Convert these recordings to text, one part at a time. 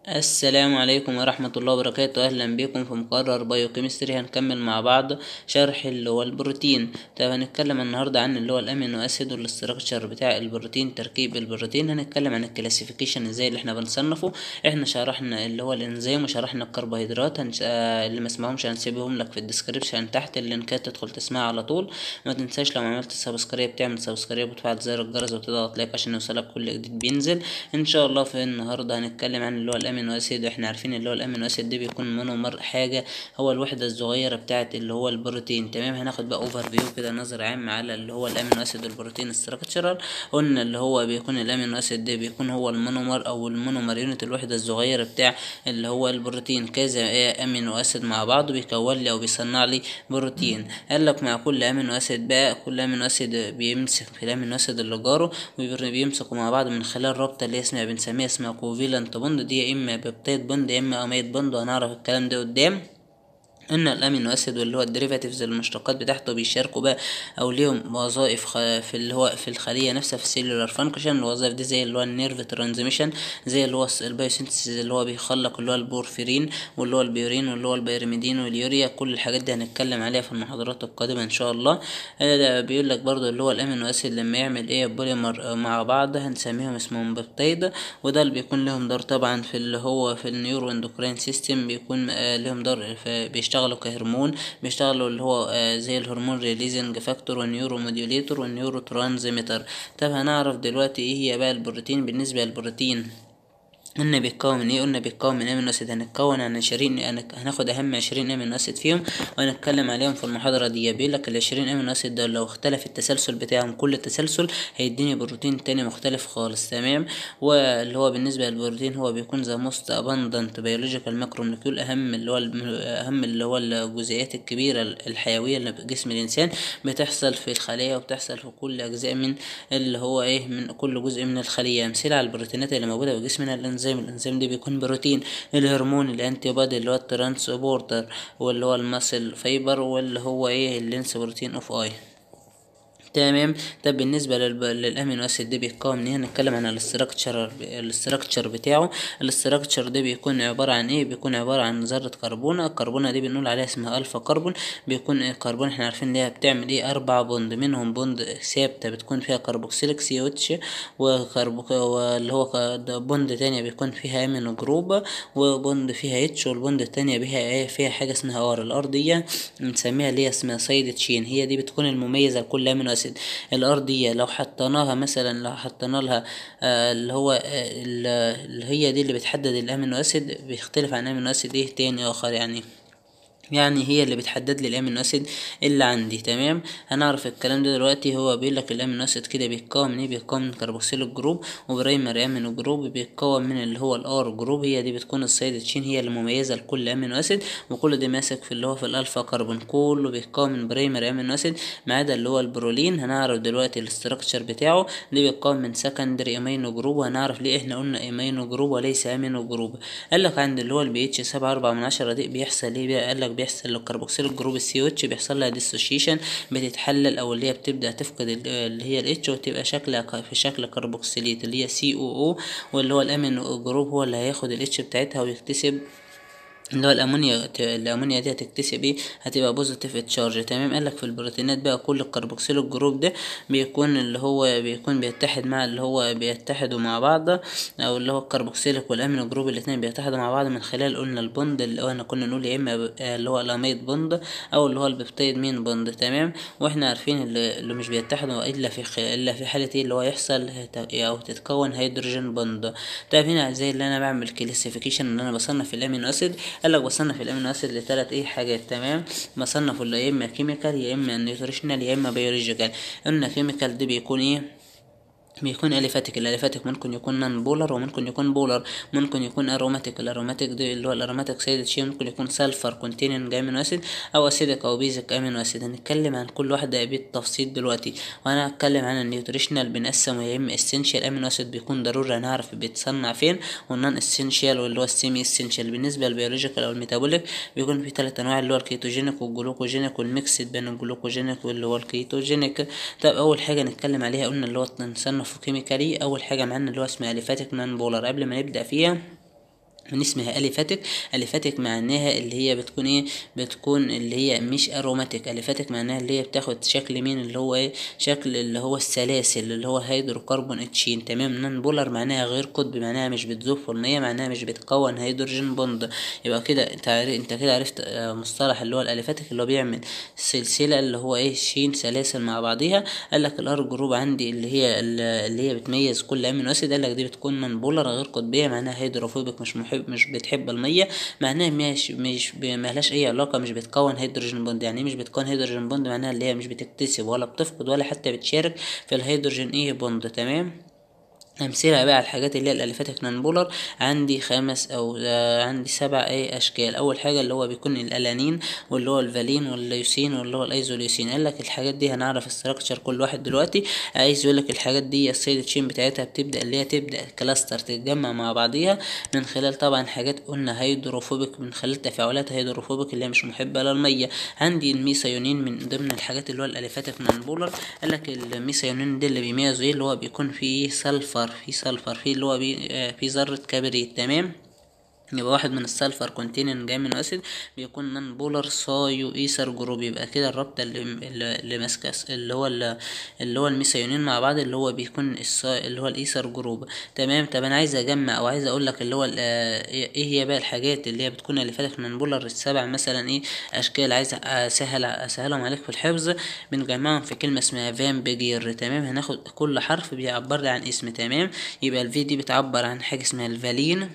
السلام عليكم ورحمة الله وبركاته أهلا بكم في مقرر بايوكيمستري هنكمل مع بعض شرح اللي هو البروتين طب هنتكلم النهاردة عن اللي هو الأمينو أسيد والاستراكشر بتاع البروتين تركيب البروتين هنتكلم عن الكلاسيفيكيشن ازاي اللي احنا بنصنفه احنا شرحنا اللي هو الانزيم وشرحنا الكربوهيدرات هنش... آه اللي ما سمعهمش هنسيبهم لك في الديسكريبشن تحت اللينكات تدخل تسمعها على طول ما تنساش لو عملت سبسكرايب تعمل سبسكرايب وتفعل زر الجرس وتضغط لايك عشان يوصلك كل جديد بينزل ان شاء الله في النهارده هنتكلم عن اللي هو الامينو اسيد واحنا عارفين اللي هو الامينو اسيد ده بيكون مونومر حاجه هو الوحده الصغيره بتاعه اللي هو البروتين تمام هناخد بقى اوفر فيو كده نظر عام على اللي هو الامينو اسيد والبروتين ستراكشرال قلنا اللي هو بيكون الامينو اسيد ده بيكون هو المونومر او المونومر يونت الوحده الصغيره بتاع اللي هو البروتين كذا امينو اسيد مع بعض بيكون لي او بيصنع لي بروتين قال لك مع كل امينو اسيد بقى كل امينو اسيد بيمسك في الامينو اسيد اللي جاره وبيمسكوا مع بعض من خلال رابطه اللي اسمها بنسميها اسمها كوفيلنت بوند دي يا اما ببتيد بوند يا اما اميد بوند وهنعرف الكلام ده قدام ان الامينو اسيد واللي هو الديريفاتيفز المشتقات بتاعته بيشاركوا بقى او ليهم وظائف في اللي هو في الخليه نفسها في السيلولار فانكشن الوظائف دي زي اللي هو النيرف ترانزميشن زي اللي هو البايوسينثيسيس اللي هو بيخلق اللي هو البورفيرين واللي هو البيورين واللي هو البيرميدين واليوريا كل الحاجات دي هنتكلم عليها في المحاضرات القادمه ان شاء الله بيقول لك برضو اللي هو الامينو اسيد لما يعمل ايه بوليمر مع بعض هنسميهم اسمهم بيبتيد وده اللي بيكون لهم دور طبعا في اللي هو في النيورو اندوكراين سيستم بيكون لهم دور في بيشتغل بيشتغلوا كهرمون بيشتغلوا اللي هو آه زي الهرمون ريليزنج فاكتور والنيورو موديوليتور والنيورو ترانزميتر طب هنعرف دلوقتي ايه هي بقى البروتين بالنسبه للبروتين قلنا بيتكون من ايه قلنا بيتكون من امينو اسيد هنتكون عن عشرين هناخد اهم عشرين امينو اسيد فيهم وهنتكلم عليهم في المحاضرة دي بيقول لك العشرين امينو اسيد دول لو اختلف التسلسل بتاعهم كل تسلسل هيديني بروتين تاني مختلف خالص تمام واللي هو بالنسبة للبروتين هو بيكون ذا موست اباندنت بيولوجيكال ماكرونيكيول اهم اللي هو اهم اللي هو الجزيئات الكبيرة الحيوية اللي في جسم الانسان بتحصل في الخلايا وبتحصل في كل اجزاء من اللي هو ايه من كل جزء من الخلية امثلة على البروتينات اللي موجودة في جسمنا الانسان الانزيم الانزيم دي بيكون بروتين الهرمون الانتي بودي اللي هو الترانسبورتر واللي هو الماسل فايبر واللي هو ايه اللينس بروتين اوف اي تمام طب بالنسبة للأمينو أسيد ده بيتكون من هنتكلم عن الاستراكشر الاستراكشر بتاعه الاستراكشر ده بيكون عبارة عن ايه بيكون عبارة عن ذرة كربونة الكربونة دي بنقول عليها اسمها ألفا كربون بيكون إيه كربون احنا عارفين ان هي بتعمل ايه أربع بوند منهم بوند ثابتة بتكون فيها كربوكسيليك سي او اتش وكربوك واللي هو بوند تانية بيكون فيها امينو جروب وبوند فيها اتش والبوند التانية بيها ايه فيها حاجة اسمها ار الار دي بنسميها اللي هي اسمها سايد تشين هي دي بتكون المميزة لكل امينو اسيد اسيد الارضيه لو حطيناها مثلا لو حطينا لها آه اللي هو آه اللي هي دي اللي بتحدد الامينو اسيد بيختلف عن امينو اسيد ايه تاني اخر يعني يعني هي اللي بتحدد لي الامينو اسيد اللي عندي تمام هنعرف الكلام ده دلوقتي هو بيقول لك الامينو اسيد كده بيتكون من ايه بيتكون من كربوكسيل جروب وبرايمري امينو جروب بيتكون من اللي هو الار جروب هي دي بتكون السايد تشين هي اللي مميزه لكل امينو اسيد وكل ده ماسك في اللي هو في الالفا كربون كله بيتكون من برايمري امينو اسيد ما عدا اللي هو البرولين هنعرف دلوقتي الاستراكشر بتاعه ده بيتكون من سكندري امينو جروب وهنعرف ليه احنا قلنا امينو جروب وليس امينو جروب قال لك عند اللي هو البي اتش سبعة أربعة من عشرة دي بيحصل ايه بقى قال لك بيحصل الكربوكسيل اكسيل الجروب السي اتش بيحصل لها ديسوشيشن بتتحلل او اللي هي بتبدا تفقد اللي هي الاتش وتبقى شكلها في شكل كربوكسيليت اللي هي سي او او واللي هو الامينو جروب هو اللي هياخد الاتش بتاعتها ويكتسب اللي هو الامونيا الامونيا دي هتكتسب ايه هتبقى بوزيتيف تشارج تمام قال لك في البروتينات بقى كل الكربوكسيل الجروب ده بيكون اللي هو بيكون بيتحد مع اللي هو بيتحدوا مع بعض او اللي هو الكربوكسيلك والامينو جروب الاثنين بيتحدوا مع بعض من خلال قلنا البوند اللي هو احنا كنا نقول يا اما اللي هو الاميد بوند او اللي هو البيبتيد مين بوند تمام واحنا عارفين اللي, اللي مش بيتحدوا الا في خ... الا في حاله ايه اللي هو يحصل او تتكون هيدروجين بوند طيب هنا زي اللي انا بعمل كلاسيفيكيشن ان انا بصنف الامينو اسيد قال لك بصنف الامينو اسيد لثلاث ايه حاجات تمام بصنفه اللي يا اما كيميكال يا اما نيوتريشنال يا اما بيولوجيكال قلنا كيميكال ده بيكون ايه بيكون اليفاتيك الاليفاتيك ممكن يكون نان بولر وممكن يكون بولر ممكن يكون اروماتيك الاروماتيك ده اللي هو الاروماتيك سايد تشين ممكن يكون سلفر كونتيننج امينو اسيد او اسيدك او بيزك امينو اسيد هنتكلم عن كل واحده بالتفصيل دلوقتي وانا هتكلم عن النيوتريشنال بنقسمه يا اما اسينشال امينو اسيد بيكون ضروري هنعرف بيتصنع فين والنون اسينشال واللي هو السيمي اسينشال بالنسبه للبيولوجيكال او الميتابوليك بيكون في ثلاث انواع اللي هو الكيتوجينيك والجلوكوجينيك والميكسد بين الجلوكوجينيك واللي هو الكيتوجينيك طب اول حاجه نتكلم عليها قلنا اللي هو نصنفه كيميكالي اول حاجه معانا اللي هو اسمها اليفاتيك نان بولر قبل ما نبدا فيها من اسمها اليفاتيك اليفاتيك معناها اللي هي بتكون ايه بتكون اللي هي مش اروماتيك اليفاتيك معناها اللي هي بتاخد شكل مين اللي هو ايه شكل اللي هو السلاسل اللي هو هيدروكربون اتشين تمام نون بولر معناها غير قطبي معناها مش بتذوب فورميه معناها مش بتكون هيدروجين بوند يبقى كده انت عارف- انت كده عرفت آه، مصطلح اللي هو الاليفاتيك اللي هو بيعمل سلسله اللي هو ايه شين سلاسل مع بعضيها قال لك الار جروب عندي اللي هي اللي هي بتميز كل امينو اسيد قال لك دي بتكون نون بولر غير قطبيه معناها هيدروفوبيك مش محب مش بتحب الميه معناها مش مش ب- ملهاش اي علاقه مش بتكون هيدروجين بوند يعني إيه مش بتكون هيدروجين بوند معناها اللي هي مش بتكتسب ولا بتفقد ولا حتى بتشارك في الهيدروجين ايه بوند تمام أمثلة بقى على الحاجات اللي هي الأليفاتيك نون بولر عندي خمس أو آه، عندي سبع أي أشكال أول حاجة اللي هو بيكون الألانين واللي هو الفالين والليوسين واللي هو الأيزوليوسين قال لك الحاجات دي هنعرف استراكشر كل واحد دلوقتي عايز يقول لك الحاجات دي السيد تشين بتاعتها بتبدأ اللي هي تبدأ كلاستر تتجمع مع بعضيها من خلال طبعا حاجات قلنا هيدروفوبيك من خلال تفاعلات هيدروفوبيك اللي هي مش محبة للمية عندي الميثيونين من ضمن الحاجات اللي هو الأليفاتيك نون بولر قال لك الميثيونين ده اللي بيميزه ايه اللي هو بيكون فيه سلفر فيه سلفر فيه اللي هو بي آه، فيه ذرة كبريت تمام يبقى واحد من السلفر كونتيننج امينو اسيد بيكون نون بولر سايو ايثر جروب يبقى كده الرابطه اللي اللي اللي ماسكه س- اللي هو ال- اللي هو الميثيونين مع بعض اللي هو بيكون السا اللي هو الايثر جروب تمام طب انا عايز اجمع او عايز اقول لك اللي هو ال- آه، ايه هي بقى الحاجات اللي هي بتكون اللي فاتت نون بولر السبع مثلا ايه اشكال عايز اسهل اسهلهم عليك في الحفظ بنجمعهم في كلمه اسمها فان بيجير تمام هناخد كل حرف بيعبر لي عن اسم تمام يبقى الفي دي بتعبر عن حاجه اسمها الفالين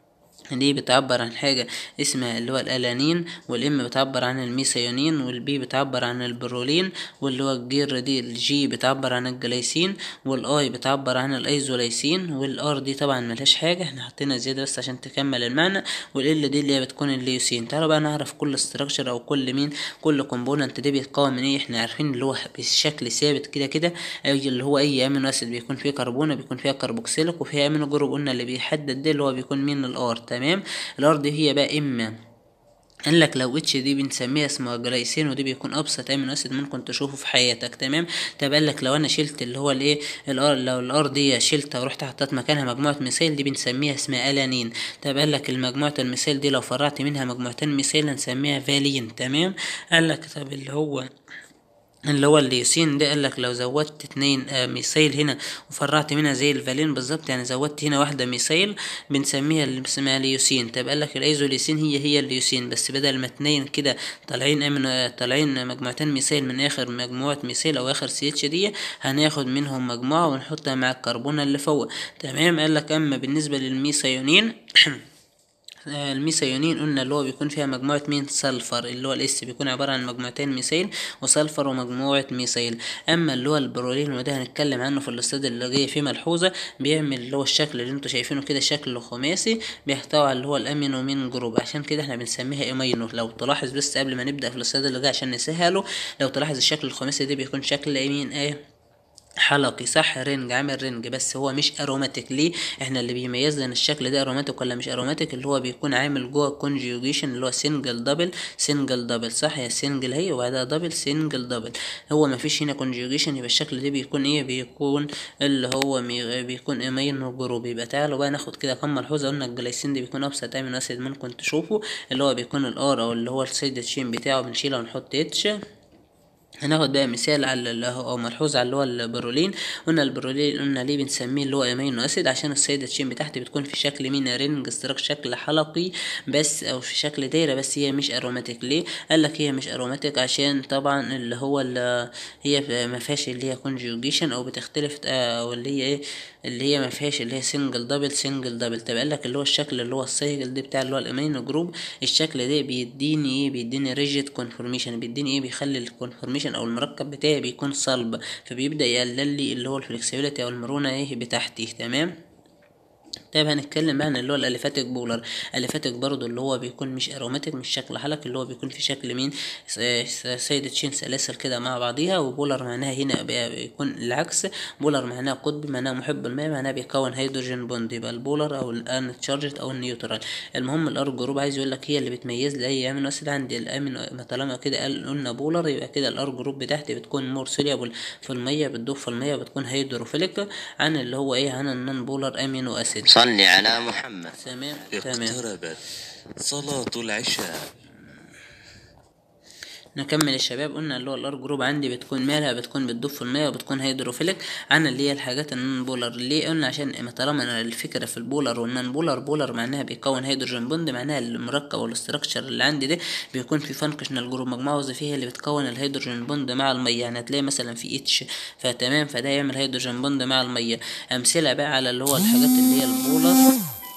دي بتعبر عن حاجة اسمها اللي هو الألانين والإم بتعبر عن الميثيونين والبي بتعبر عن البرولين واللي هو الجير دي الجي بتعبر عن الجلايسين والآي بتعبر عن الأيزوليسين والآر دي طبعا ملهاش حاجة احنا حطينا زيادة بس عشان تكمل المعنى والإل دي اللي هي بتكون الليوسين تعالوا بقى نعرف كل استراكشر أو كل مين كل كومبوننت دي بيتكون من ايه احنا عارفين اللي هو بشكل ثابت كده كده أي اللي هو أي أمينو أسيد بيكون فيه كربونة بيكون فيها كربوكسيليك وفيها أمينو جروب قلنا اللي بيحدد ده اللي هو بيكون مين الآر تمام الار دي هي بقى اما قال لك لو اتش دي بنسميها اسمها جلايسين ودي بيكون ابسط امينو اسيد ممكن تشوفه في حياتك تمام طب قال لك لو انا شلت اللي هو الايه الار لو الار دي شلتها ورحت حطيت مكانها مجموعه ميثيل دي بنسميها اسمها الانين طب قال لك المجموعه الميثيل دي لو فرعت منها مجموعتين ميثيل هنسميها فالين تمام قال لك طب اللي هو اللي هو الليوسين ده قال لك لو زودت اتنين آه ميثيل هنا وفرعت منها زي الفالين بالظبط يعني زودت هنا واحده ميثيل بنسميها اللي اسمها ليوسين طب قال لك الايزوليسين هي هي الليوسين بس بدل ما اتنين كده طالعين امن آه، طالعين مجموعتين ميثيل من اخر مجموعه ميثيل او اخر سي اتش دي هناخد منهم مجموعه ونحطها مع الكربونه اللي فوق تمام قال لك اما بالنسبه للميثيونين آه، الميثيونين قلنا اللي هو بيكون فيها مجموعة مين سلفر اللي هو الاس بيكون عبارة عن مجموعتين ميثيل وسلفر ومجموعة ميثيل اما اللي هو البرولين وده هنتكلم عنه في الاستاذ اللي جاي فيه ملحوظة بيعمل اللي هو الشكل اللي انتوا شايفينه كده شكل خماسي بيحتوي على اللي هو الامينو مين جروب عشان كده احنا بنسميها ايمينو لو تلاحظ بس قبل ما نبدأ في الاستاذ اللي جاي عشان نسهله لو تلاحظ الشكل الخماسي ده بيكون شكل مين ايه حلقي صح رنج عامل رنج بس هو مش اروماتيك ليه احنا اللي بيميزنا ان الشكل ده اروماتيك ولا مش اروماتيك اللي هو بيكون عامل جوه كونجيوجيشن اللي هو سنجل دبل سنجل دبل صح يا سنجل هي وبعدها دبل سنجل دبل هو ما فيش هنا كونجيوجيشن يبقى الشكل ده بيكون ايه بيكون اللي هو مي- بيكون امين جروب يبقى تعالوا بقى ناخد كده كم ملحوظه قلنا الجلايسين ده بيكون ابسط امينو اسيد ممكن تشوفه اللي هو بيكون الار او اللي هو السيد تشين بتاعه بنشيله ونحط اتش هناخد بقى مثال على اللي هو او ملحوظ على اللي هو البرولين قلنا البرولين قلنا ليه بنسميه اللي هو امينو اسيد عشان السيدة تشين بتاعتي بتكون في شكل مين رينج استراك شكل حلقي بس او في شكل دايره بس هي مش اروماتيك ليه قال لك هي مش اروماتيك عشان طبعا اللي هو اللي هي ما فيهاش اللي هي كونجوجيشن او بتختلف آه، او اللي هي ايه اللي هي ما فيهاش اللي هي سنجل دبل سنجل دبل طب قال لك اللي هو الشكل اللي هو السيجل ده بتاع اللي هو الامينو جروب الشكل ده بيديني ايه بيديني ريجيد كونفورميشن بيديني ايه بيخلي الكونفورميشن او المركب بتاعي بيكون صلب فبيبدا يقلل لي اللي هو الفلكسبيليتي او المرونه ايه بتاعتي تمام طيب هنتكلم بقى عن اللي هو الاليفاتيك بولر الاليفاتيك برضو اللي هو بيكون مش اروماتيك مش شكل حلقي اللي هو بيكون في شكل مين س- س- سيدة تشين سلاسل كده مع بعضيها وبولر معناها هنا بي- بيكون العكس بولر معناها قطبي معناها محب الماء معناها بيكون هيدروجين بوند يبقى البولر او الان تشارجت او النيوترال المهم الار جروب عايز يقول لك هي اللي بتميز لي اي امينو اسيد عندي الامينو ما طالما كده قال قلنا بولر يبقى كده الار جروب بتاعتي بتكون مور سوليبل في الميه بتدوب في الميه بتكون هيدروفيليك عن اللي هو ايه عن النون بولر امينو اسيد صل على محمد تمام تمام اقتربت صلاة العشاء نكمل الشباب قلنا اللي هو الار جروب عندي بتكون مالها بتكون بتضيف في الميه وبتكون هيدروفيلك عن اللي هي الحاجات النون بولر ليه قلنا عشان طالما أنا الفكره في البولر والنون بولر بولر معناها بيكون هيدروجين بوند معناها المركب والاستراكشر اللي عندي ده بيكون في فانكشنال جروب مجموعه وظيفيه اللي بتكون الهيدروجين بوند مع الميه يعني هتلاقي مثلا في اتش فتمام فده يعمل هيدروجين بوند مع الميه امثله بقى على اللي هو الحاجات اللي هي البولر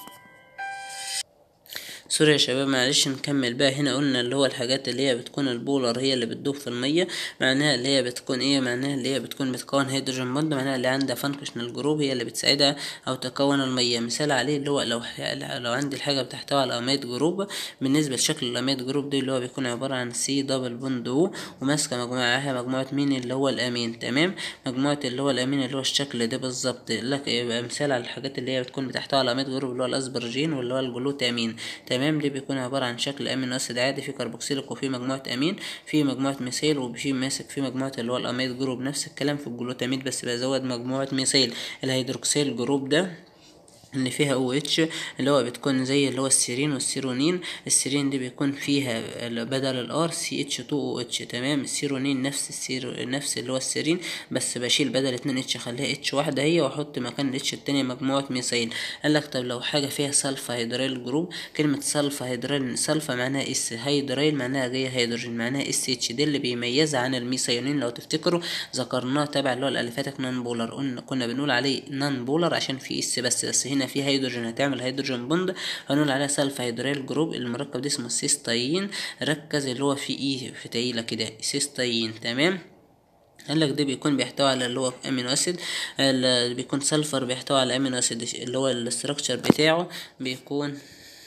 سوري يا شباب معلش نكمل بقى هنا قلنا اللي هو الحاجات اللي هي بتكون البولر هي اللي بتدوب في المية معناها اللي هي بتكون ايه معناها اللي هي بتكون بتكون هيدروجين بوند معناها اللي عندها فانكشنال جروب هي اللي بتساعدها او تكون المية مثال عليه اللي هو لو لو عندي الحاجة بتحتوي على اميد جروب بالنسبة لشكل الاميد جروب دي اللي هو بيكون عبارة عن سي دبل بوند او وماسكة مجموعة مجموعة مين اللي هو الامين تمام مجموعة اللي هو الامين اللي هو الشكل ده بالظبط لك يبقى مثال على الحاجات اللي هي بتكون بتحتوي على اميد جروب اللي هو الاسبرجين واللي هو الجلوتامين تمام دي بيكون عبارة عن شكل امينو اسيد عادي في كربوكسيليك وفي مجموعة امين في مجموعة ميثيل وفي ماسك في مجموعة اللي هو الاميد جروب نفس الكلام في الجلوتاميد بس بزود مجموعة ميثيل الهيدروكسيل جروب ده اللي فيها او اتش اللي هو بتكون زي اللي هو السيرين والسيرونين السيرين دي بيكون فيها بدل الار سي اتش 2 او اتش تمام السيرونين نفس السيرو نفس اللي هو السيرين بس بشيل بدل اتنين اتش اخليها اتش واحده هي واحط مكان الاتش التانية مجموعه ميثايل قال لك طب لو حاجه فيها سلفا هيدريل جروب كلمه سلفا هيدريل سلفا معناها اس هيدريل معناها جايه هيدروجين معناها اس اتش دي اللي بيميزها عن الميثايونين لو تفتكروا ذكرناه تبع اللي هو الالفاتك نون بولر قلنا كنا بنقول عليه نون بولر عشان في اس بس بس هنا في هيدروجين هتعمل هيدروجين بوند هنقول عليها سلفا هيدريل جروب المركب ده اسمه سيستاين ركز اللي هو في اي في تقيله كده سيستاين تمام قال لك ده بيكون بيحتوي على اللي هو امينو اسيد اللي بيكون سلفر بيحتوي على امينو اسيد اللي هو الاستراكشر بتاعه بيكون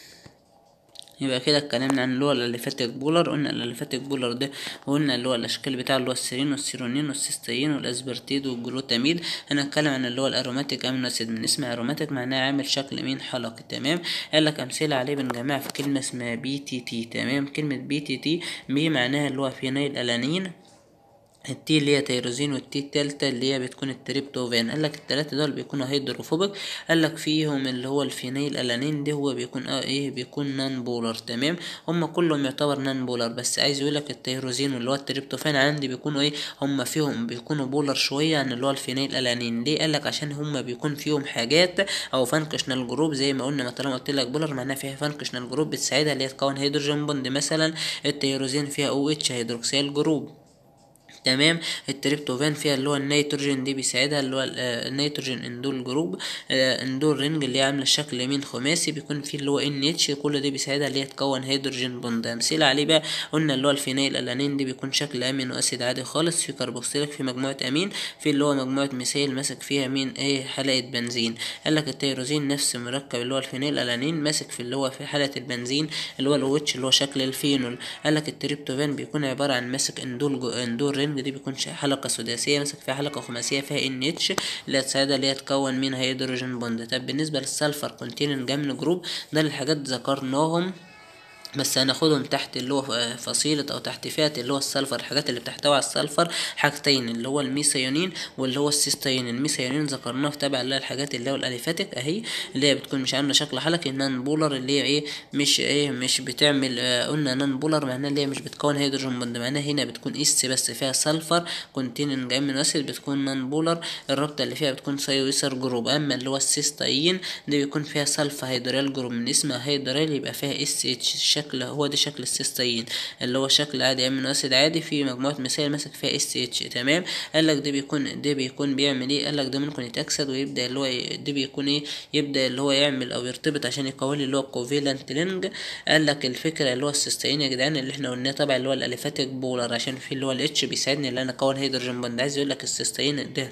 يبقى كده اتكلمنا عن اللي هو الاليفاتيك بولر قلنا الاليفاتيك بولر ده وقلنا اللي هو الاشكال بتاعه اللي هو السيرين والسيرونين والسيستين والاسبرتيد والجلوتاميد هنتكلم عن اللي هو الاروماتيك امينو اسيد من اسم اروماتيك معناه عامل شكل مين حلقي تمام قال لك امثله عليه بنجمعها في كلمه اسمها بي تي تي تمام كلمه بي تي تي بي معناها اللي هو فينيل الانين التي اللي هي تيروزين والتي التالتة اللي هي بتكون التريبتوفان قال لك التلاتة دول بيكونوا هيدروفوبيك قال لك فيهم اللي هو الفينيل الانين ده هو بيكون اه ايه بيكون نان بولر تمام هما كلهم يعتبر نان بولر بس عايز يقول لك التيروزين واللي هو التريبتوفان عندي بيكونوا ايه هما فيهم بيكونوا بولر شوية عن اللي هو الفينيل الانين ليه قال لك عشان هما بيكون فيهم حاجات او فانكشنال جروب زي ما قلنا طالما قلت لك بولر معناها فيها فانكشنال جروب بتساعدها اللي هي تكون هيدروجين بوند مثلا التيروزين فيها او اتش هيدروكسيل جروب تمام التريبتوفان فيها اللي هو النيتروجين دي بيساعدها اللي هو النيتروجين اندول جروب اندول رينج اللي هي عامله شكل يمين خماسي بيكون فيه اللي هو ان اتش كل دي بيساعدها اللي هي تكون هيدروجين بوند امثله عليه بقى قلنا اللي هو الفينيل الانين دي بيكون شكل امينو اسيد عادي خالص في كربوكسيليك في مجموعه امين في اللي هو مجموعه ميثيل ماسك فيها مين ايه حلقه بنزين قال لك التيروزين نفس مركب اللي هو الفينيل الانين ماسك في اللي هو في حلقه البنزين اللي هو الوتش اللي هو شكل الفينول قال لك التريبتوفان بيكون عباره عن ماسك اندول اندول رينج دي بيكون حلقة سداسية ماسك فيها حلقة خماسية فيها ان اتش اللي هتساعدها اللي هي تكون منها هيدروجين بوند طب بالنسبة للسلفر كونتينن جامن جروب ده الحاجات ذكرناهم بس هناخدهم تحت اللي هو فصيلة أو تحت فئة اللي هو السلفر الحاجات اللي بتحتوي على السلفر حاجتين اللي هو الميثيونين واللي هو السيستين الميثيونين ذكرناه في تبع اللي هي الحاجات اللي هو الأليفاتيك أهي اللي هي بتكون مش عاملة شكل حلقي نان بولر اللي هي إيه مش إيه مش بتعمل آه قلنا نان بولر معناها اللي هي مش بتكون هيدروجين بوند معناها هنا بتكون إس بس فيها سلفر كونتينن جاي من أسيد بتكون نان بولر الرابطة اللي فيها بتكون سيويسر جروب أما اللي هو السيستين دي بيكون فيها سلفا هيدريل جروب من اسمها هيدريل يبقى فيها اس اتش الشكل هو ده شكل السيستين اللي هو شكل عادي امينو اسيد عادي في مجموعه مثال ماسك فيها اس اتش تمام قال لك ده بيكون ده بيكون بيعمل ايه قال لك ده ممكن يتاكسد ويبدا اللي هو ده بيكون ايه يبدا اللي هو يعمل او يرتبط عشان يكون اللي هو كوفيلنت لينج قال لك الفكره اللي هو السيستين يا جدعان اللي احنا قلناه طبعا اللي هو الاليفاتيك بولر عشان في اللي هو الاتش بيساعدني ان انا اكون هيدروجين بوند عايز يقول لك السيستين ده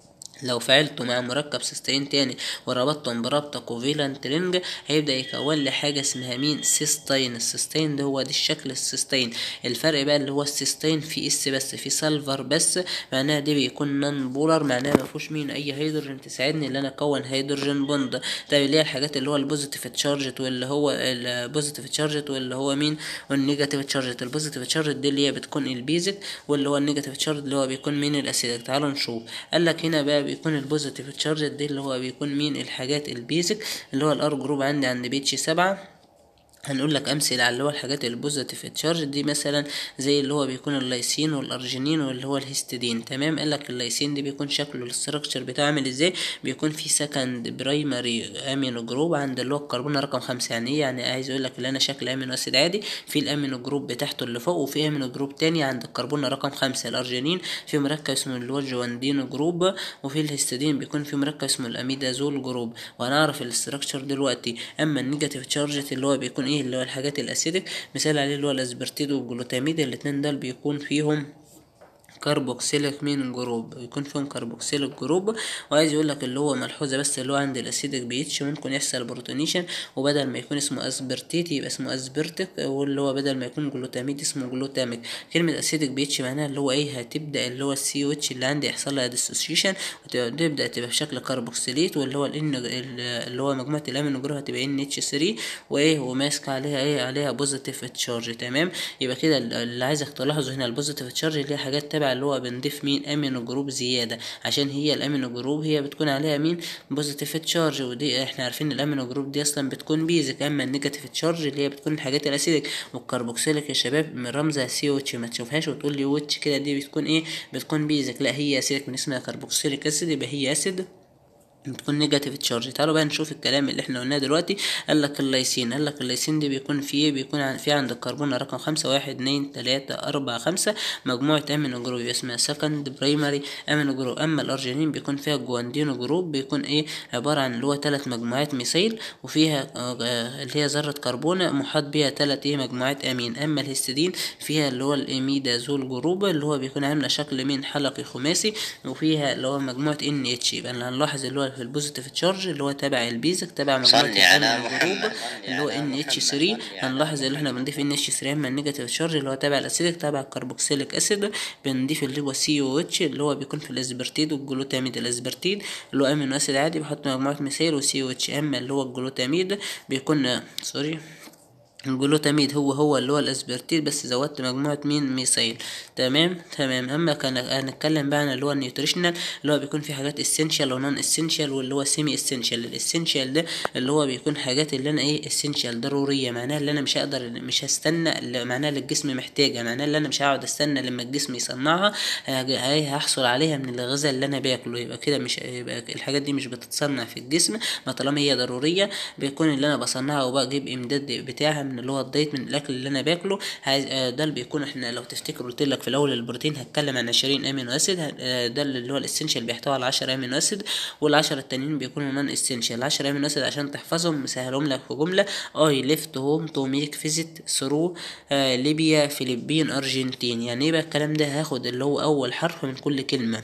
لو فعلته مع مركب سيستين تاني وربطتهم برابطة كوفيلنت رينج هيبدأ يكون لي حاجة اسمها مين سيستين السيستين ده هو ده الشكل السيستين الفرق بقى اللي هو السيستين في اس بس في سلفر بس معناها ده بيكون نون بولر معناها مفيهوش مين اي هيدروجين تساعدني ان انا اكون هيدروجين بوند ده اللي هي الحاجات اللي هو البوزيتيف تشارجت واللي هو البوزيتيف تشارجت واللي هو مين والنيجاتيف تشارجت البوزيتيف تشارجت دي اللي هي بتكون البيزك واللي هو النيجاتيف تشارجت اللي هو بيكون مين الاسيدك تعالوا نشوف قال لك هنا بقى فبيكون البوزيتيف تشارج دي اللي هو بيكون مين الحاجات البيزك اللي هو الار جروب عندي عند بيتش سبعة هنقول لك امثله على اللي هو الحاجات البوزيتيف تشارج دي مثلا زي اللي هو بيكون اللايسين والارجينين واللي هو الهيستidine تمام قال لك اللايسين دي بيكون شكله الاستراكشر بتاعه عامل ازاي بيكون في سكند برايمري امينو جروب عند اللي هو الكربون رقم خمسة يعني ايه يعني عايز اقول لك اللي انا شكل امينو اسيد عادي في الامينو جروب بتاعته اللي فوق وفي امينو جروب تاني عند الكربون رقم خمسة الارجينين في مركب اسمه اللي هو الجواندينو جروب وفي الهيستidine بيكون في مركب اسمه الاميدازول جروب وهنعرف الاستراكشر دلوقتي اما النيجاتيف تشارج اللي هو بيكون ايه اللي هو الحاجات الاسيدك مثال عليه اللي هو الاسبرتيد والجلوتاميد الاتنين دول بيكون فيهم كربوكسيليك مين جروب يكون فيهم كربوكسيليك جروب وعايز يقول لك اللي هو ملحوظه بس اللي هو عند الاسيدك بيتش ممكن يحصل بروتونيشن وبدل ما يكون اسمه اسبرتيت يبقى اسمه اسبرتك واللي هو بدل ما يكون جلوتاميد اسمه جلوتاميك كلمه اسيدك بيتش معناها اللي هو ايه هتبدا اللي هو السي او اتش اللي عندي يحصل لها ديسوسيشن وتبدا تبقى بشكل كربوكسيليت واللي هو الان اللي هو مجموعه الامينو جروب هتبقى ان اتش 3 وايه وماسكه عليها ايه عليها بوزيتيف تشارج تمام يبقى كده اللي عايزك تلاحظه هنا البوزيتيف تشارج اللي هي حاجات تبع اللي هو بنضيف مين امينو جروب زياده عشان هي الامينو جروب هي بتكون عليها مين بوزيتيف تشارج ودي احنا عارفين الامينو جروب دي اصلا بتكون بيزك اما النيجاتيف تشارج اللي هي بتكون الحاجات الاسيدك والكربوكسيليك يا شباب من رمزها سي او اتش ما تشوفهاش وتقول لي واتش كده دي بتكون ايه بتكون بيزك لا هي اسيدك من اسمها كربوكسيليك اسيد يبقى هي اسيد بتكون نيجاتيف تشارج تعالوا بقى نشوف الكلام اللي احنا قلناه دلوقتي قال لك اللايسين قال لك اللايسين دي بيكون فيه بيكون عن في عند الكربون رقم خمسة واحد اتنين تلاتة أربعة خمسة مجموعة أمينو جروب اسمها سكند برايمري أمينو جروب أما الأرجينين بيكون فيها جواندينو جروب بيكون إيه عبارة عن اللي هو تلات مجموعات ميثيل وفيها آه اللي هي ذرة كربون محاط بيها تلات إيه مجموعات أمين أما الهستidine فيها اللي هو الإيميدازول جروب اللي هو بيكون عاملة شكل مين حلقي خماسي وفيها اللي هو مجموعة إن اتش يبقى هنلاحظ اللي هو في البوزيتيف تشارج اللي هو تبع البيزك تبع مجموعة صلي على الأمينو جروب محمد. اللي هو ان اتش 3 هنلاحظ ان احنا بنضيف ان اتش 3 اما النيجاتيف تشارج اللي هو تبع الاسيدك تبع الكربوكسيليك اسيد بنضيف اللي هو سي او اتش اللي هو بيكون في الاسبرتيد والجلوتاميد الاسبرتيد اللي هو امينو اسيد عادي بحط مجموعة مثال وسي او اتش اما اللي هو الجلوتاميد بيكون سوري الجلوتاميد هو هو اللي هو الاسبرتيد بس زودت مجموعة مين ميثايل تمام تمام اما كان هنتكلم بقى عن اللي هو النيوتريشنال اللي هو بيكون في حاجات اسينشال ونون اسينشال واللي هو سيمي اسينشال الاسينشال ده اللي هو بيكون حاجات اللي انا ايه اسينشال ضرورية معناها اللي انا مش هقدر مش هستنى اللي معناها اللي الجسم محتاجها معناها اللي انا مش هقعد استنى لما الجسم يصنعها هاجي- هاي هحصل عليها من الغذاء اللي انا باكله يبقى كده مش يبقى الحاجات دي مش بتتصنع في الجسم ما طالما هي ضرورية بيكون اللي انا بصنعها وبجيب امداد بتاعها من اللي هو الدايت من الاكل اللي انا باكله عايز- آه، ده اللي بيكون احنا لو تفتكروا قلت لك في الاول البروتين هتكلم عن 20 امينو اسيد ه- آه، ده اللي هو الاسينشال بيحتوي على 10 امينو اسيد وال10 التانيين بيكونوا نون اسينشال 10 امينو اسيد عشان تحفظهم مسهلهم لك في جمله اي ليفت هوم تو ميك فيزيت ثرو ليبيا فلبين ارجنتين يعني ايه بقى الكلام ده هاخد اللي هو اول حرف من كل كلمه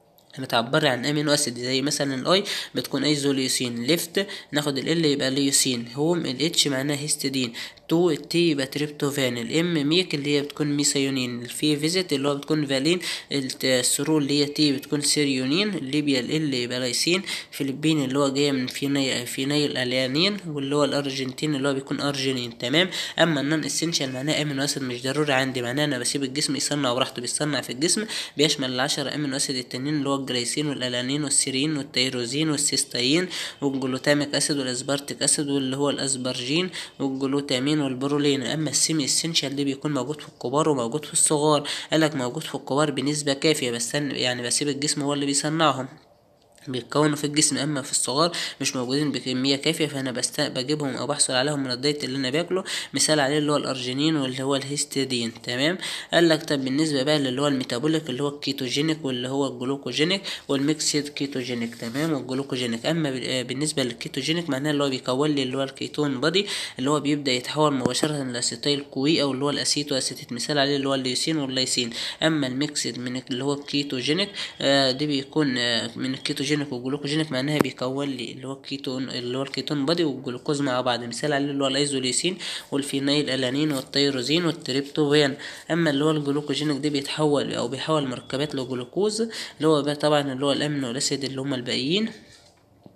بتعبر عن امينو اسيد زي مثلا الاي بتكون ايزوليوسين ليفت ناخد ال يبقى ليوسين هوم الاتش معناها هيستidine تو التي يبقى تريبتوفان الام ميك اللي هي بتكون ميثيونين الفي فيزيت اللي هو بتكون فالين الثرو اللي هي تي بتكون سيريونين ليبيا ال يبقى لايسين فيلبين اللي هو جاي من فيني فينيل الانين واللي هو الارجنتين اللي هو بيكون ارجينين تمام اما النون اسينشال معناه امينو اسيد مش ضروري عندي معناه انا بسيب الجسم يصنع براحته بيصنع في الجسم بيشمل العشر امينو اسيد التانيين اللي هو الجلايسين والالانين والسيرين والتيروزين والسيستاين والجلوتاميك اسيد والاسبارتيك اسيد واللي هو الاسبرجين والجلوتامين والبرولين اما السيمي اسينشال دي بيكون موجود في الكبار وموجود في الصغار قالك موجود في الكبار بنسبة كافية بس أنا- يعني بسيب الجسم هو اللي بيصنعهم بيتكونوا في الجسم اما في الصغار مش موجودين بكميه كافيه فانا بست... بجيبهم او بحصل عليهم من الدايت اللي انا باكله مثال عليه اللي هو الارجينين واللي هو الهيستidine تمام قال لك طب بالنسبه بقى اللي هو الميتابوليك اللي هو الكيتوجينيك واللي هو الجلوكوجينيك والميكسيد كيتوجينيك تمام والجلوكوجينيك اما ب- آه بالنسبه للكيتوجينيك معناه اللي هو بيكون لي اللي هو الكيتون بادي اللي هو بيبدا يتحول مباشره لاسيتيل كوي او اللي هو الاسيتو اسيتيت مثال عليه اللي هو الليوسين والليسين اما الميكسد من اللي هو الكيتوجينيك آه دي بيكون آه من الكيتوجينيك والجلوكوجينيك معناها بيكون لي اللي هو الكيتون اللي هو الكيتون بادي والجلوكوز مع بعض مثال عليه اللي هو الايزوليسين والفينيل الانين والتيروزين والتريبتوفان اما اللي هو الجلوكوجينيك دي بيتحول او بيحول مركبات لجلوكوز اللي هو بقى طبعا اللي هو الامينو الاسيد اللي هم الباقيين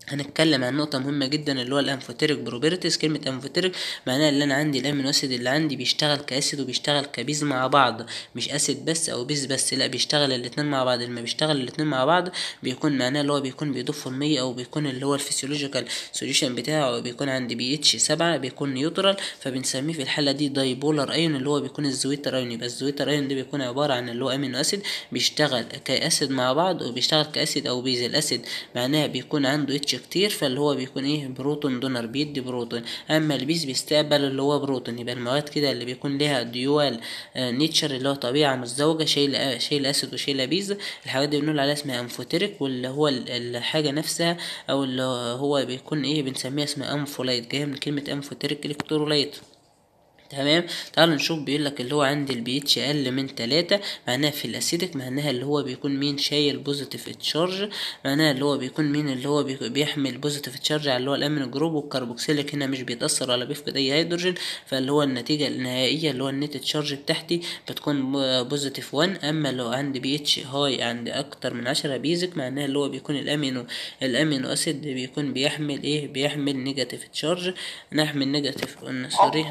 هنتكلم عن نقطة مهمة جدا اللي هو الانفوتيريك بروبرتيز كلمة انفوتيريك معناها اللي انا عندي الامينو اسيد اللي عندي بيشتغل كاسيد وبيشتغل كبيز مع بعض مش اسيد بس او بيز بس لا بيشتغل الاتنين مع بعض لما بيشتغل الاتنين مع بعض بيكون معناه اللي هو بيكون بيضيف فورمية او بيكون اللي هو الفسيولوجيكال سوليوشن بتاعه بيكون عندي بي اتش سبعة بيكون نيوترال فبنسميه في الحالة دي دايبولار ايون اللي هو بيكون الزويتر ايون يبقى الزويتر ايون ده بيكون عبارة عن اللي هو امينو اسيد بيشتغل كاسيد مع بعض وبيشتغل كاسيد او بيز الاسيد معناها بيكون عنده اتش كتير فاللي هو بيكون ايه بروتون دونر بيدي بروتون اما البيز بيستقبل اللي هو بروتون يبقى المواد كده اللي بيكون ليها ديوال آه نيتشر اللي هو طبيعه مزدوجه شايله شايله اسيد وشايله بيز الحاجات دي بنقول عليها اسمها انفوتيريك واللي هو الحاجه نفسها او اللي هو بيكون ايه بنسميها اسمها انفولايت جايه من كلمه انفوتيريك الكترولايت تمام تعالوا نشوف بيقول لك اللي هو عند البي اتش اقل من تلاتة معناها في الاسيدك معناها اللي هو بيكون مين شايل بوزيتيف تشارج معناها اللي هو بيكون مين اللي هو بيحمل بوزيتيف تشارج على اللي هو الامين جروب والكربوكسيليك هنا مش بيتاثر ولا بيفقد اي هيدروجين فاللي هو النتيجه النهائيه اللي هو النت تشارج بتاعتي بتكون بوزيتيف 1 اما لو عندي بي اتش هاي عند اكتر من عشرة بيزك معناها اللي هو بيكون الامينو الامينو اسيد بيكون بيحمل ايه بيحمل نيجاتيف تشارج نحمل نيجاتيف سوري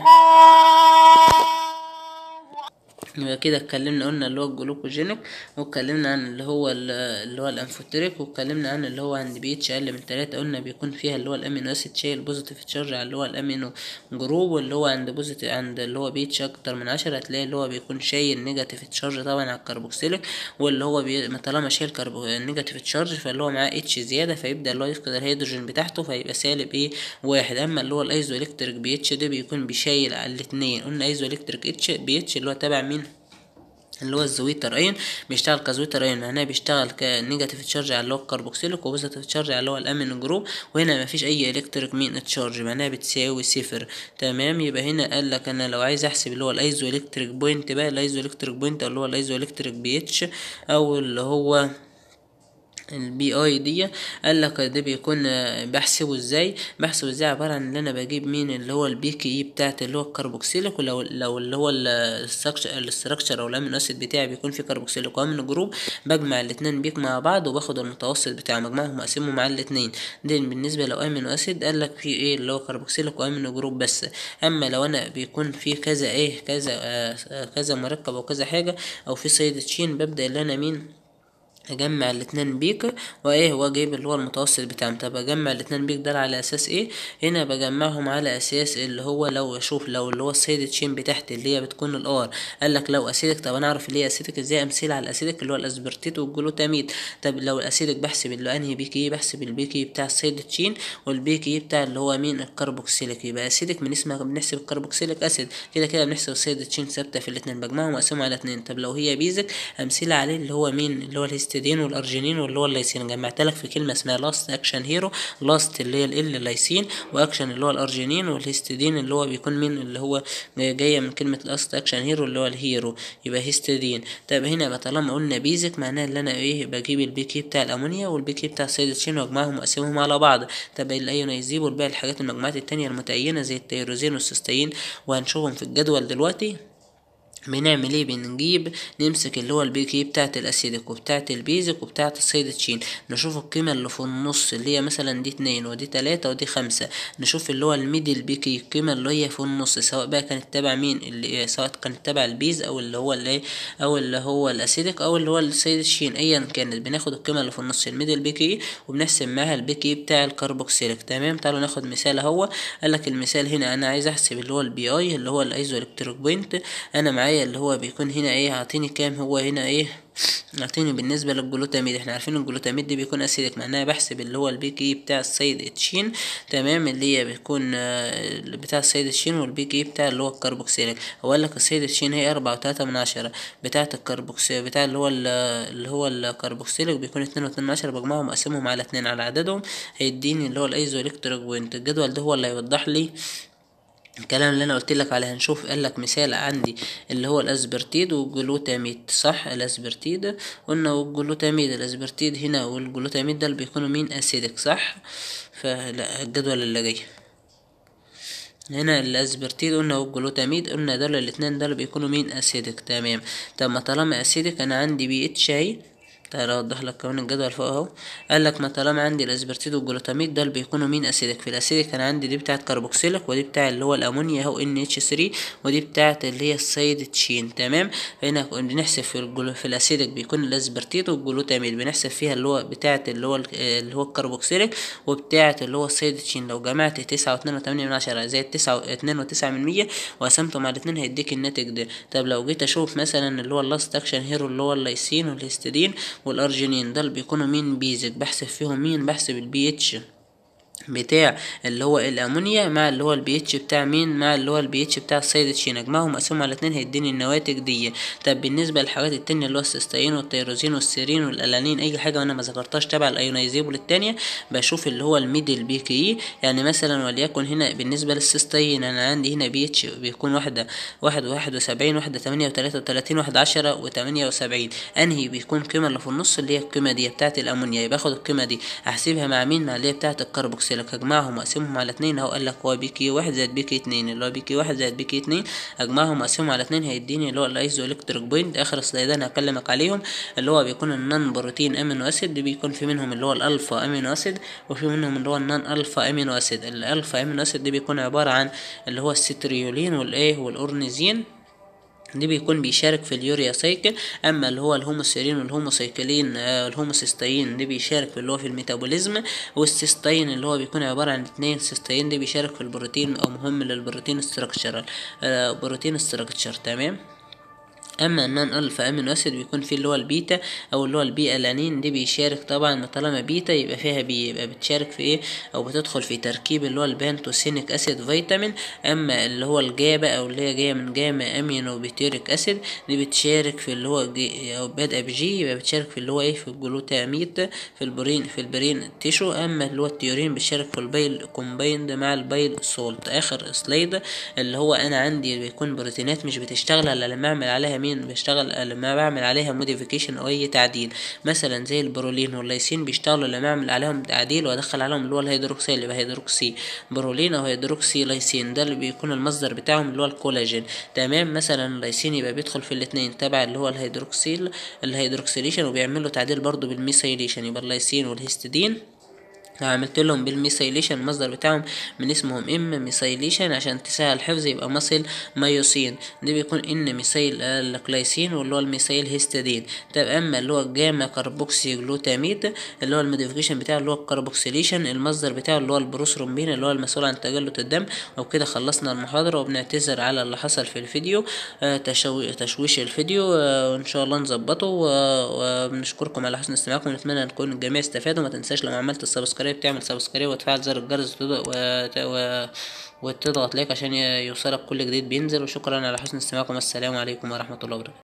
يبقى كده اتكلمنا قلنا اللي هو الجلوكوجينيك واتكلمنا عن اللي هو اللي هو الانفوتريك واتكلمنا عن اللي هو عند بي اتش اقل من تلاتة قلنا بيكون فيها اللي هو الامينو اسيد شايل بوزيتيف تشارج على اللي هو الامينو جروب واللي هو عند بوزيتيف عند اللي هو بي اتش اكتر من عشرة هتلاقي اللي هو بيكون شايل نيجاتيف تشارج طبعا على الكربوكسيليك واللي هو بي... طالما شايل كربو نيجاتيف تشارج فاللي هو معاه اتش زيادة فيبدأ اللي هو يفقد الهيدروجين بتاعته فيبقى سالب ايه واحد اما اللي هو الايزو الكتريك بي اتش ده بيكون بيشايل على الاتنين قلنا ايزو الكتريك اتش بي اتش اللي هو تابع مين اللي هو الزويتر اين بيشتغل كزويتر اين معناه بيشتغل كنيجاتيف تشارج على اللي هو الكربوكسيليك وبوزيتيف تشارج على اللي هو الامين جروب وهنا مفيش اي الكتريك مين تشارج معناها بتساوي صفر تمام يبقى هنا قال لك انا لو عايز احسب اللي هو الايزو الكتريك بوينت بقى الايزو الكتريك بوينت اللي هو الايزو الكتريك بي اتش او اللي هو البي اي دي قال لك ده بيكون بحسبه ازاي بحسبه ازاي عباره عن ان انا بجيب مين اللي هو البي كي اي بتاعت اللي هو الكربوكسيليك ولو لو اللي هو الاستراكشر او الامينو اسيد بتاعي بيكون فيه كربوكسيليك وامينو جروب بجمع الاتنين بيك مع بعض وباخد المتوسط بتاع مجموعهم واقسمهم على الاتنين ده بالنسبه لو امينو اسيد قال لك في ايه اللي هو كربوكسيليك وامينو جروب بس اما لو انا بيكون في كذا ايه كذا آه كذا مركب او كذا حاجه او في سيد تشين ببدا اللي انا مين اجمع الاتنين بيك وايه واجيب اللي هو المتوسط بتاعهم طب اجمع الاتنين بيك ده على اساس ايه هنا بجمعهم على اساس اللي هو لو اشوف لو اللي هو السيد تشين بتاعتي اللي هي بتكون الار قال لك لو اسيدك طب انا اعرف اللي هي اسيدك ازاي امثله على الاسيدك اللي هو الاسبرتيت والجلوتاميد طب لو الاسيدك بحسب اللي انهي بيكي بحسب البيكي بتاع السيد تشين والبيكي بتاع اللي هو مين الكربوكسيليك يبقى اسيدك من اسمها بنحسب الكربوكسيليك اسيد كده كده بنحسب السيد تشين ثابته في الاتنين بجمعهم واقسمهم على اتنين طب لو هي بيزك امثله عليه اللي هو مين اللي هو الهستidine والارجينين واللي هو اللايسين جمعت لك في كلمه اسمها لاست اكشن هيرو لاست اللي هي ال اللايسين واكشن اللي هو الارجينين والهستidine اللي هو بيكون مين اللي هو جايه من كلمه لاست اكشن هيرو اللي هو الهيرو يبقى هستidine طب هنا بقى طالما قلنا بيزك معناها اللي انا ايه بجيب البيكي بتاع الامونيا والبيكي بتاع السيدتشين واجمعهم واقسمهم على بعض طب الايونيزيب والباقي الحاجات المجموعات التانية المتأينة زي التيروزين والسيستين وهنشوفهم في الجدول دلوقتي بنعمل ايه بنجيب نمسك اللي هو البي كي بتاعت الاسيدك وبتاعت البيزك وبتاعت السيدتشين نشوف القيمة اللي في النص اللي هي مثلا دي اتنين ودي تلاتة ودي خمسة نشوف اللي هو الميدل بي كي القيمة اللي هي في النص سواء بقى كانت تبع مين اللي سواء كانت تبع البيز او اللي هو اللي او اللي هو الاسيدك او اللي هو السيدتشين ايا كانت بناخد القيمة اللي في النص الميدل بي كي وبنحسب معاها البي كي بتاع الكربوكسيليك تمام تعالوا ناخد مثال اهو قال لك المثال هنا انا عايز احسب اللي هو البي اي اللي هو الايزو الكتريك بوينت انا معايا اللي هو بيكون هنا ايه عاطيني كام هو هنا ايه عاطيني بالنسبة للجلوتاميد احنا عارفين الجلوتاميد دي بيكون اسيدك معناها بحسب اللي هو البي كي بتاع السيد اتشين تمام اللي هي بيكون بتاع السيد اتشين والبي كي بتاع اللي هو الكربوكسيليك هو قال لك السيد اتشين هي أربعة وتلاتة من عشرة بتاعة الكربوكسيل بتاع اللي هو اللي هو الكربوكسيليك بيكون اتنين واتنين من عشرة بجمعهم اقسمهم على اتنين على عددهم هيديني اللي هو الايزو الكتريك بوينت الجدول ده هو اللي هيوضح لي الكلام اللي انا قلت لك عليه هنشوف قال لك مثال عندي اللي هو الاسبرتيد والجلوتاميد صح الاسبرتيد قلنا والجلوتاميد الاسبرتيد هنا والجلوتاميد ده اللي بيكونوا مين اسيدك صح فلا الجدول اللي جاي هنا الاسبرتيد قلنا والجلوتاميد قلنا دول الاتنين دول بيكونوا مين اسيدك تمام طب ما طالما اسيدك انا عندي بي اتش اهي تعالى اوضح لك كمان الجدول فوق اهو قال لك ما طالما عندي الاسبرتيد والجلوتاميد دول بيكونوا مين اسيدك في الاسيدك انا عندي دي بتاعت كربوكسيلك ودي بتاع اللي هو الامونيا اهو ان اتش 3 ودي بتاعت اللي هي السايد تشين تمام هنا بنحسب في الجلو في الاسيدك بيكون الاسبرتيد والجلوتاميد بنحسب فيها اللي هو بتاعت اللي هو اللي هو الكربوكسيلك وبتاعت اللي هو السايد تشين لو جمعت تسعة واتنين وتمانية من عشرة زائد تسعة واتنين وتسعة من مية وقسمتهم على اتنين هيديك الناتج ده طب لو جيت اشوف مثلا اللي هو اللاست اكشن هيرو اللي هو اللايسين والهستidine والارجينين دول بيكونوا مين بيزك بحسب فيهم مين بحسب البي اتش بتاع اللي هو الامونيا مع اللي هو البي اتش بتاع مين مع اللي هو البي اتش بتاع السيد تشين اجمعهم اقسمهم على اتنين هيديني النواتج دي طب بالنسبه للحاجات التانية اللي هو السيستاين والتيروزين والسيرين والالانين اي حاجه وانا ما ذكرتهاش تبع الايونايزيبل التانية بشوف اللي هو الميدل بي كي يعني مثلا وليكن هنا بالنسبه للسيستاين انا عندي هنا بي اتش بيكون واحده واحد واحد وسبعين واحده تمانية وتلاتة وتلاتين واحد عشرة وتمانية وسبعين انهي بيكون القيمه اللي في النص اللي هي القيمه دي بتاعت الامونيا يبقى اخد القيمه دي احسبها مع مين مع اللي هي بتاعت الكربوكسيلك اجمعهم اقسمهم على اتنين اهو قال لك هو بي كي واحد زائد بي كي اتنين اللي هو بي كي واحد زائد بي كي اتنين اجمعهم اقسمهم على اتنين هيديني اللي هو الايزو الكتريك بوينت اخر سلايدين هكلمك عليهم اللي هو بيكون النون بروتين امينو اسيد بيكون في منهم اللي هو الالفا امينو اسيد وفي منهم اللي هو النون الفا امينو اسيد الالفا امينو اسيد دي بيكون عباره عن اللي هو الستريولين والايه والاورنيزين دي بيكون بيشارك في اليوريا سايكل اما اللي هو الهوموسيرين والهوموسايكلين آه الهوموسيستين دي بيشارك في اللي هو في الميتابوليزم والسيستين اللي هو بيكون عباره عن اتنين سيستين دي بيشارك في البروتين او مهم للبروتين ستراكشر آه بروتين ستراكشر تمام اما النون الفا امينو اسيد بيكون فيه اللي هو البيتا او اللي هو البي الانين دي بيشارك طبعا طالما بيتا يبقى فيها بي يبقى بتشارك في ايه او بتدخل في تركيب اللي هو البانتوسينيك اسيد فيتامين اما اللي هو الجابا او اللي هي جايه من جاما امينو بيتيريك اسيد دي بتشارك في اللي هو جي او بادئه بجي يبقى بتشارك في اللي هو ايه في الجلوتاميت في البرين في البرين تيشو اما اللي هو التيورين بيشارك في البايل كومبايند مع البايل سولت اخر سلايد اللي هو انا عندي بيكون بروتينات مش بتشتغل الا لما اعمل عليها مين بيشتغل لما بعمل عليها موديفيكيشن او اي تعديل مثلا زي البرولين والليسين بيشتغلوا لما اعمل عليهم تعديل وادخل عليهم اللي هو الهيدروكسيل يبقى هيدروكسي برولين او هيدروكسي ليسين ده اللي بيكون المصدر بتاعهم اللي هو الكولاجين تمام مثلا الليسين يبقى بيدخل في الاثنين تبع اللي هو الهيدروكسيل الهيدروكسيليشن وبيعملوا تعديل برضو بالميثايليشن يبقى الليسين والهيستidine عملت لهم بالميثايليشن المصدر بتاعهم من اسمهم ام ميثايليشن عشان تسهل الحفظ يبقى مصل مايوسين دي بيكون ان ميثايل الكلايسين واللي هو الميثايل هيستidine طب اما اللي هو الجاما كربوكسي جلوتاميد اللي هو الموديفيكيشن بتاعه اللي هو الكربوكسيليشن المصدر بتاعه اللي هو البروثرومبين اللي هو المسؤول عن تجلط الدم وبكده خلصنا المحاضرة وبنعتذر على اللي حصل في الفيديو آه تشو... تشويش الفيديو آه وان شاء الله نظبطه وبنشكركم على حسن استماعكم ونتمنى ان تكون الجميع استفادوا ما تنساش لو عملت السبسكرايب تعمل سبسكرايب وتفعل زر الجرس وتضغط, و... وتضغط لايك عشان يوصلك كل جديد بينزل وشكرا على حسن استماعكم السلام عليكم ورحمة الله وبركاته